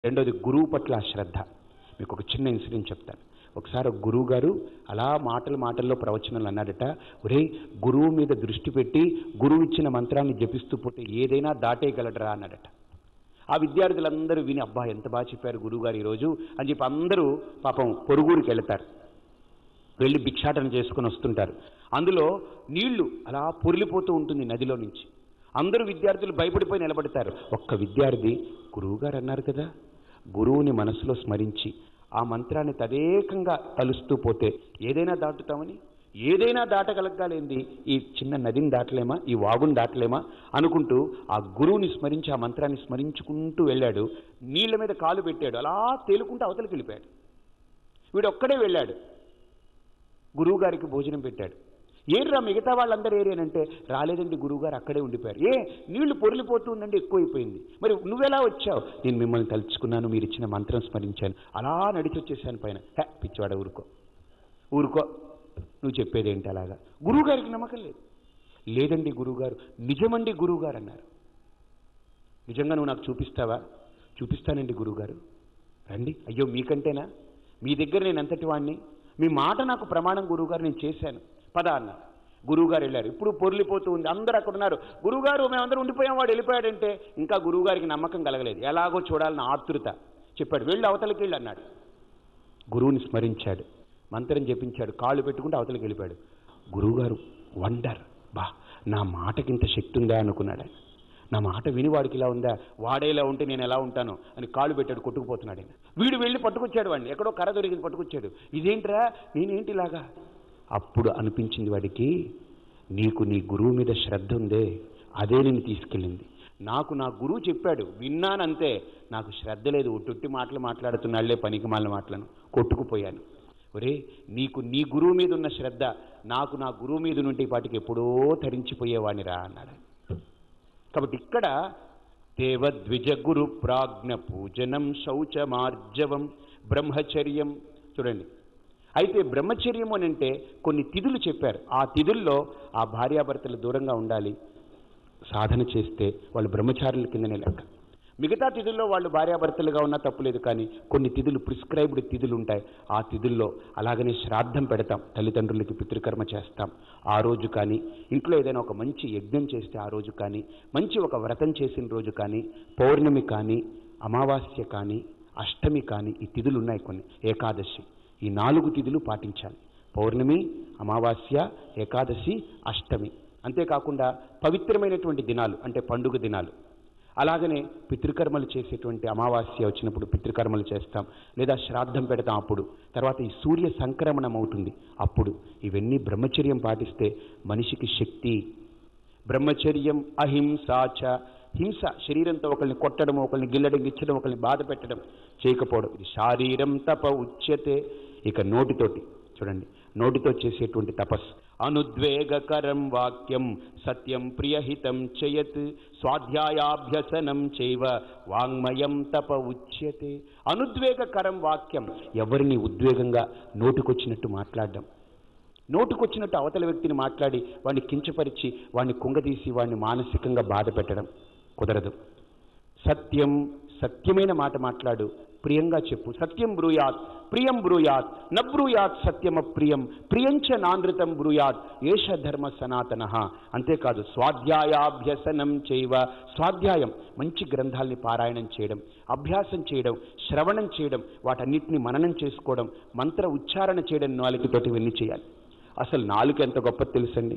రెండోది గురువు పట్ల ఆ శ్రద్ధ మీకు ఒక చిన్న ఇన్సిడెంట్ చెప్తాను ఒకసారి ఒక గురువు గారు అలా మాటలు మాటల్లో ప్రవచనాలు అన్నాడట ఒరే గురువు మీద దృష్టి పెట్టి గురువు ఇచ్చిన మంత్రాన్ని జపిస్తూ పోతే ఏదైనా దాటేయగలడరా అన్నాడట ఆ విద్యార్థులందరూ విని అబ్బా ఎంత బాగా చెప్పారు గురువుగారు ఈరోజు అని చెప్పి అందరూ పాపం పొరుగురికి వెళతారు వెళ్ళి భిక్షాటన చేసుకుని వస్తుంటారు అందులో నీళ్లు అలా పొరిలిపోతూ ఉంటుంది నదిలో నుంచి అందరూ విద్యార్థులు భయపడిపోయి నిలబడతారు ఒక్క విద్యార్థి గురువుగారు అన్నారు కదా గురువుని మనసులో స్మరించి ఆ మంత్రాన్ని తదేకంగా తలుస్తూ పోతే ఏదైనా దాటుతామని ఏదైనా దాటగలగాలేంది ఈ చిన్న నదిని దాటలేమా ఈ వాగుని దాటలేమా అనుకుంటూ ఆ గురువుని స్మరించి ఆ మంత్రాన్ని స్మరించుకుంటూ వెళ్ళాడు నీళ్ల మీద కాలు పెట్టాడు అలా తేలుకుంటూ అవతలికి వెళ్ళిపోయాడు వీడు ఒక్కడే వెళ్ళాడు గురువుగారికి భోజనం పెట్టాడు ఏర్రా మిగతా వాళ్ళందరూ ఏరేనంటే రాలేదండి గురువుగారు అక్కడే ఉండిపోయారు ఏ నీళ్లు పొరిలిపోతుందండి ఎక్కువైపోయింది మరి నువ్వెలా వచ్చావు నేను మిమ్మల్ని తలుచుకున్నాను మీరు ఇచ్చిన మంత్రం స్మరించాను అలా నడిచి వచ్చేసాను పైన హే పిచ్చివాడ ఊరుకో ఊరుకో నువ్వు చెప్పేదేంటి అలాగా గురువుగారికి నమ్మకం లేదు లేదండి గురువుగారు నిజమండి గురువుగారు అన్నారు నిజంగా నువ్వు నాకు చూపిస్తావా చూపిస్తానండి గురువుగారు రండి అయ్యో మీకంటేనా మీ దగ్గర నేను ఎంతటి వాడిని మీ మాట నాకు ప్రమాణం గురువుగారు నేను చేశాను పద అన్నారు గురువుగారు వెళ్ళారు ఇప్పుడు పొర్లిపోతూ ఉంది అందరూ అక్కడ ఉన్నారు గురువుగారు మేమందరం ఉండిపోయాం వాడు వెళ్ళిపోయాడంటే ఇంకా గురువుగారికి నమ్మకం కలగలేదు ఎలాగో చూడాలని ఆతృత చెప్పాడు వెళ్ళి అవతలకి వెళ్ళి అన్నాడు గురువుని స్మరించాడు మంత్రం జపించాడు కాళ్ళు పెట్టుకుంటే అవతలకి వెళ్ళిపోయాడు గురువుగారు వండర్ బా నా మాటకింత శక్తి ఉందా అనుకున్నాడు ఆయన నా మాట విని వాడికి ఇలా ఉందా వాడేలా ఉంటే నేను ఎలా ఉంటాను అని కాళ్ళు పెట్టాడు కొట్టుకుపోతున్నాడు ఆయన వీడు వెళ్ళి పట్టుకొచ్చాడు వాడిని ఎక్కడో కర్ర దొరికింది పట్టుకొచ్చాడు ఇదేంట్రా నేనేంటి ఇలాగా అప్పుడు అనిపించింది వాడికి నీకు నీ గురువు మీద శ్రద్ధ ఉందే అదే నేను తీసుకెళ్ళింది నాకు నా గురువు చెప్పాడు విన్నానంతే నాకు శ్రద్ధ లేదు ఒట్టొట్టి మాటలు మాట్లాడుతున్నాళ్లే పనికి మాలిన మాటలను కొట్టుకుపోయాను ఒరే నీకు నీ గురువు మీద ఉన్న శ్రద్ధ నాకు నా గురువు మీద నుండి పాటికి ఎప్పుడో తరించిపోయేవాడిని రా అన్నాడు కాబట్టి ఇక్కడ దేవద్విజ గురు ప్రాజ్ఞ పూజనం శౌచమార్జవం బ్రహ్మచర్యం చూడండి అయితే బ్రహ్మచర్యం అని అంటే కొన్ని తిథులు చెప్పారు ఆ తిథుల్లో ఆ భార్యాభర్తలు దూరంగా ఉండాలి సాధన చేస్తే వాళ్ళు బ్రహ్మచారుల కిందనే లెక్క మిగతా తిథుల్లో వాళ్ళు భార్యాభర్తలుగా ఉన్నా తప్పులేదు కానీ కొన్ని తిథులు ప్రిస్క్రైబ్డ్ తిథులు ఉంటాయి ఆ తిథుల్లో అలాగనే శ్రాద్ధం పెడతాం తల్లిదండ్రులకి పితృకర్మ చేస్తాం ఆ రోజు కానీ ఇంట్లో ఏదైనా ఒక మంచి యజ్ఞం చేస్తే ఆ రోజు కానీ మంచి ఒక వ్రతం చేసిన రోజు కానీ పౌర్ణమి కానీ అమావాస్య కానీ అష్టమి కానీ ఈ తిథులు ఉన్నాయి కొన్ని ఏకాదశి ఈ నాలుగు తిథులు పాటించాలి పౌర్ణమి అమావాస్య ఏకాదశి అష్టమి అంతేకాకుండా పవిత్రమైనటువంటి దినాలు అంటే పండుగ దినాలు అలాగనే పితృకర్మలు చేసేటువంటి అమావాస్య వచ్చినప్పుడు పితృకర్మలు చేస్తాం లేదా శ్రాద్ధం పెడతాం అప్పుడు తర్వాత ఈ సూర్య సంక్రమణం అవుతుంది అప్పుడు ఇవన్నీ బ్రహ్మచర్యం పాటిస్తే మనిషికి శక్తి బ్రహ్మచర్యం అహింసాచ హింస శరీరంతో ఒకరిని కొట్టడం ఒకరిని గిల్లడం గిచ్చడం ఒకరిని బాధ పెట్టడం చేయకపోవడం ఇది శారీరం తప ఉచ్యతే ఇక నోటితోటి చూడండి నోటితో చేసేటువంటి తపస్సు అనుద్వేగకరం వాక్యం సత్యం ప్రియహితం చేయత్ స్వాధ్యాయాభ్యసనం చైవ వాంగ్మయం తప ఉచ్యతే అనుద్వేగకరం వాక్యం ఎవరిని ఉద్వేగంగా నోటికొచ్చినట్టు మాట్లాడడం నోటుకొచ్చినట్టు అవతల వ్యక్తిని మాట్లాడి వాడిని కించపరిచి వాడిని కుంగదీసి వాడిని మానసికంగా బాధ పెట్టడం కుదరదు సత్యం సత్యమైన మాట మాట్లాడు ప్రియంగా చెప్పు సత్యం బ్రూయాత్ ప్రియం బ్రూయాత్ నబ్రూయాత్ సత్యమ ప్రియం ప్రియంచ నానృతం బ్రూయాత్ ఏష ధర్మ సనాతన అంతేకాదు స్వాధ్యాయాభ్యసనం చేయవ స్వాధ్యాయం మంచి గ్రంథాల్ని పారాయణం చేయడం అభ్యాసం చేయడం శ్రవణం చేయడం వాటన్నిటిని మననం చేసుకోవడం మంత్ర ఉచ్చారణ చేయడం నాలుగుతోటి ఇవన్నీ చేయాలి అసలు నాలుక ఎంత గొప్ప తెలుసండి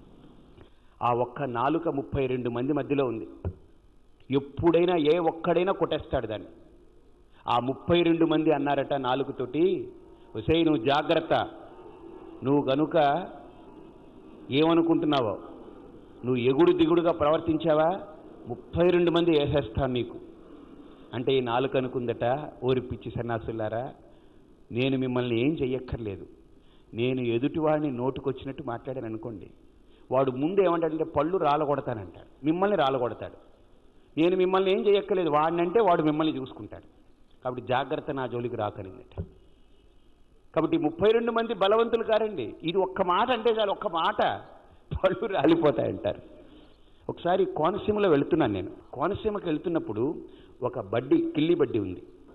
ఆ ఒక్క నాలుక ముప్పై రెండు మంది మధ్యలో ఉంది ఎప్పుడైనా ఏ ఒక్కడైనా కొట్టేస్తాడు దాన్ని ఆ ముప్పై రెండు మంది అన్నారట నాలుగుతోటి ఒసేయ్ నువ్వు జాగ్రత్త నువ్వు గనుక ఏమనుకుంటున్నావో నువ్వు ఎగుడు దిగుడుగా ప్రవర్తించావా ముప్పై రెండు మంది వేసేస్తాను నీకు అంటే ఈ నాలుక అనుకుందట ఓరి పిచ్చి సన్నాసులారా నేను మిమ్మల్ని ఏం చెయ్యక్కర్లేదు నేను ఎదుటివాడిని నోటుకొచ్చినట్టు మాట్లాడాను అనుకోండి వాడు ముందు ఏమంటాడంటే పళ్ళు రాలగొడతానంటాడు మిమ్మల్ని రాలగొడతాడు నేను మిమ్మల్ని ఏం చేయక్కర్లేదు వాడినంటే వాడు మిమ్మల్ని చూసుకుంటాడు కాబట్టి జాగ్రత్త నా జోలికి రాకనిందట కాబట్టి ముప్పై రెండు మంది బలవంతులు కారండి ఇది ఒక్క మాట అంటే చాలు ఒక్క మాట పళ్ళు రాలిపోతాయంటారు ఒకసారి కోనసీమలో వెళుతున్నాను నేను కోనసీమకి వెళ్తున్నప్పుడు ఒక బడ్డి కిల్లి బడ్డి ఉంది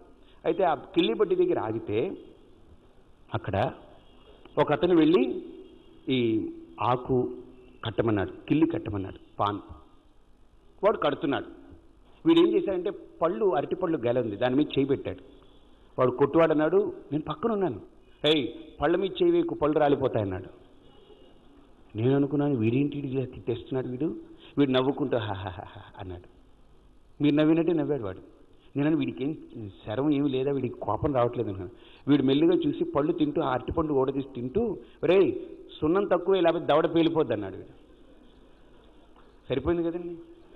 అయితే ఆ కిల్లిబడ్డి దగ్గర ఆగితే అక్కడ ఒక అతను వెళ్ళి ఈ ఆకు కట్టమన్నాడు కిల్లి కట్టమన్నాడు పాన్ వాడు కడుతున్నాడు వీడు ఏం చేశాడంటే పళ్ళు అరటిపళ్ళు గెల ఉంది దాని మీద చేయి పెట్టాడు వాడు కొట్టువాడు అన్నాడు నేను పక్కన ఉన్నాను ఏయ్ పళ్ళ మీద చేయి వేయకు పళ్ళు రాలిపోతాయన్నాడు నేను అనుకున్నాను వీడేంటి ఇలా తిట్టేస్తున్నాడు వీడు వీడు నవ్వుకుంటూ హాహాహా అన్నాడు మీరు నవ్వినట్టే నవ్వాడు వాడు నేను వీడికి ఏం శరం ఏమి లేదా వీడికి కోపం రావట్లేదు అన్నాను వీడు మెల్లిగా చూసి పళ్ళు తింటూ ఆ అరటిపండు ఓడదీసి తింటూ రే సున్నం తక్కువ లేకపోతే దవడ పేలిపోద్ది అన్నాడు వీడు సరిపోయింది కదండి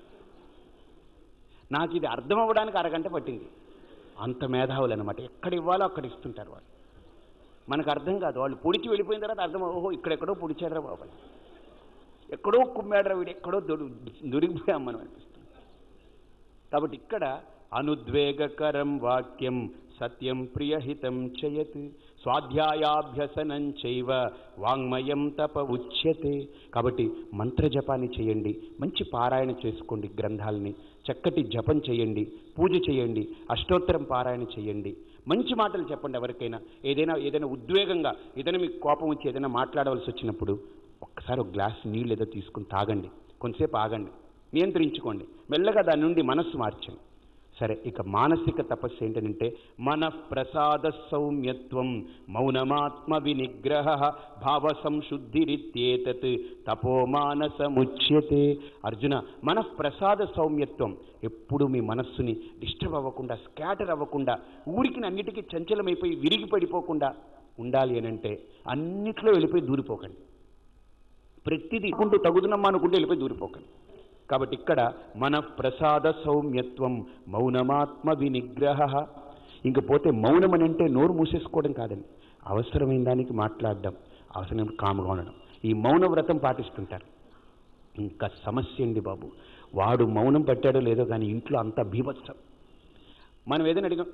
నాకు ఇది అర్థం అవ్వడానికి అరగంట పట్టింది అంత మేధావులు అనమాట ఎక్కడ ఇవ్వాలో అక్కడ ఇస్తుంటారు వాళ్ళు మనకు అర్థం కాదు వాళ్ళు పొడిచి వెళ్ళిపోయిన తర్వాత అర్థం ఓహో ఇక్కడెక్కడో పొడిచాడరా బాబా ఎక్కడో కుమ్మాడరా వీడు ఎక్కడో దొరి దొరికిపోయాం మనం అనిపిస్తుంది కాబట్టి ఇక్కడ అనుద్వేగకరం వాక్యం సత్యం ప్రియహితం చయత్ స్వాధ్యాయాభ్యసనం చైవ వాంగ్మయం తప ఉచ్యతే కాబట్టి మంత్రజపాన్ని చేయండి మంచి పారాయణ చేసుకోండి గ్రంథాలని చక్కటి జపం చేయండి పూజ చేయండి అష్టోత్తరం పారాయణ చేయండి మంచి మాటలు చెప్పండి ఎవరికైనా ఏదైనా ఏదైనా ఉద్వేగంగా ఏదైనా మీకు కోపం వచ్చి ఏదైనా మాట్లాడవలసి వచ్చినప్పుడు ఒక్కసారి ఒక గ్లాస్ నీళ్ళు ఏదో తీసుకుని తాగండి కొంతసేపు ఆగండి నియంత్రించుకోండి మెల్లగా దాని నుండి మనస్సు మార్చండి సరే ఇక మానసిక తపస్సు ఏంటంటే మన ప్రసాద సౌమ్యత్వం మౌనమాత్మ వినిగ్రహ భావ సంశుద్ధిరిత్యేతత్ తపోమానసముచ్యతే అర్జున మన ప్రసాద సౌమ్యత్వం ఎప్పుడు మీ మనస్సుని డిస్టర్బ్ అవ్వకుండా స్కాటర్ అవ్వకుండా ఊరికి అన్నిటికీ చంచలమైపోయి విరిగి పడిపోకుండా ఉండాలి అని అంటే అన్నిట్లో వెళ్ళిపోయి దూరిపోకండి ప్రతిదీ కుంటూ తగుదునమ్మా అనుకుంటూ వెళ్ళిపోయి దూరిపోకండి కాబట్టి ఇక్కడ మన ప్రసాద సౌమ్యత్వం మౌనమాత్మ వినిగ్రహ ఇంక పోతే మౌనం అని అంటే నోరు మూసేసుకోవడం కాదండి అవసరమైన దానికి మాట్లాడడం అవసరం కాముగా ఉండడం ఈ మౌన వ్రతం పాటిస్తుంటారు ఇంకా సమస్య అండి బాబు వాడు మౌనం పట్టాడో లేదో కానీ ఇంట్లో అంత బీభత్సం మనం ఏదైనా అడిగాం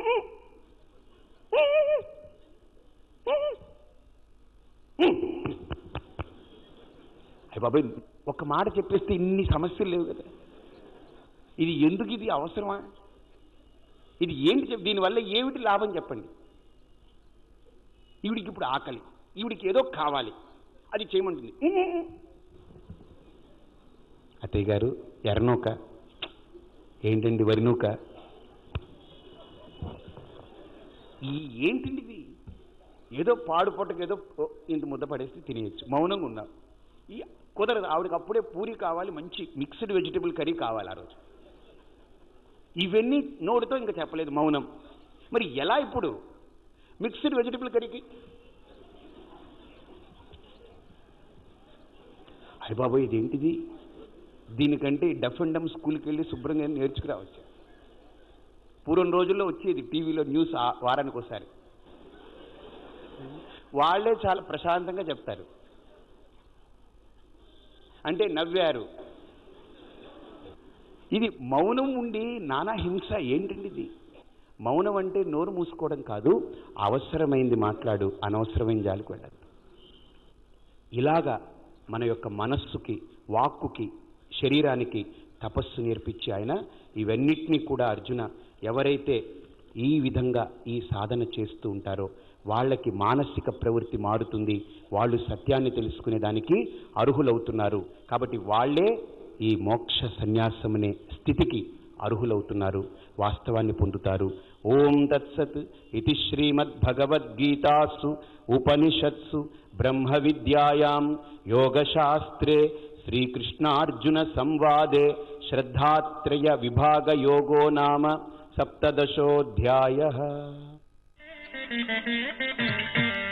అయ్య బాబాయ్ ఒక మాట చెప్పేస్తే ఇన్ని సమస్యలు లేవు కదా ఇది ఎందుకు ఇది అవసరమా ఇది ఏంటి చెప్ దీనివల్ల ఏమిటి లాభం చెప్పండి ఈవిడికి ఇప్పుడు ఆకలి ఈవిడికి ఏదో కావాలి అది చేయమంటుంది అత్తయ్య గారు ఎర్రనూక ఏంటండి వరినూక ఈ ఏంటండి ఇది ఏదో పాడు పొట్టకు ఏదో ఓ, ఇంత ముద్ద పడేస్తే తినేయచ్చు మౌనంగా ఉన్నాం ఈ కుదరదు ఆవిడకి అప్పుడే పూరి కావాలి మంచి మిక్స్డ్ వెజిటబుల్ కర్రీ కావాలి ఆ రోజు ఇవన్నీ నోటితో ఇంకా చెప్పలేదు మౌనం మరి ఎలా ఇప్పుడు మిక్స్డ్ వెజిటబుల్ కర్రీకి అయ్య బాబోయ్ ఇదేంటిది దీనికంటే డఫ్ అండ్ డమ్ స్కూల్కి వెళ్ళి శుభ్రంగా నేర్చుకురావచ్చు పూర్వం రోజుల్లో వచ్చేది టీవీలో న్యూస్ ఆ- వారానికి ఒకసారి వాళ్ళే చాలా ప్రశాంతంగా చెప్తారు అంటే నవ్వారు ఇది మౌనం ఉండి నానా హింస ఏంటండి ఇది మౌనం అంటే నోరు మూసుకోవడం కాదు అవసరమైంది మాట్లాడు అనవసరమైన జాలికి వెళ్ళదు ఇలాగా మన యొక్క మనస్సుకి వాక్కుకి శరీరానికి తపస్సు నేర్పించి ఆయన ఇవన్నిటినీ కూడా అర్జున ఎవరైతే ఈ విధంగా ఈ సాధన చేస్తూ ఉంటారో వాళ్ళకి మానసిక ప్రవృత్తి మారుతుంది వాళ్ళు సత్యాన్ని తెలుసుకునే దానికి అర్హులవుతున్నారు కాబట్టి వాళ్ళే ఈ మోక్ష సన్యాసం అనే స్థితికి అర్హులవుతున్నారు వాస్తవాన్ని పొందుతారు ఓం తత్సత్ ఇది శ్రీమద్భగవద్గీతాసు ఉపనిషత్సు బ్రహ్మ విద్యాయాం యోగశాస్త్రే శ్రీకృష్ణార్జున సంవాదే శ్రద్ధాత్రయ విభాగ యోగో నామ సప్తదశోధ్యాయ Thank you.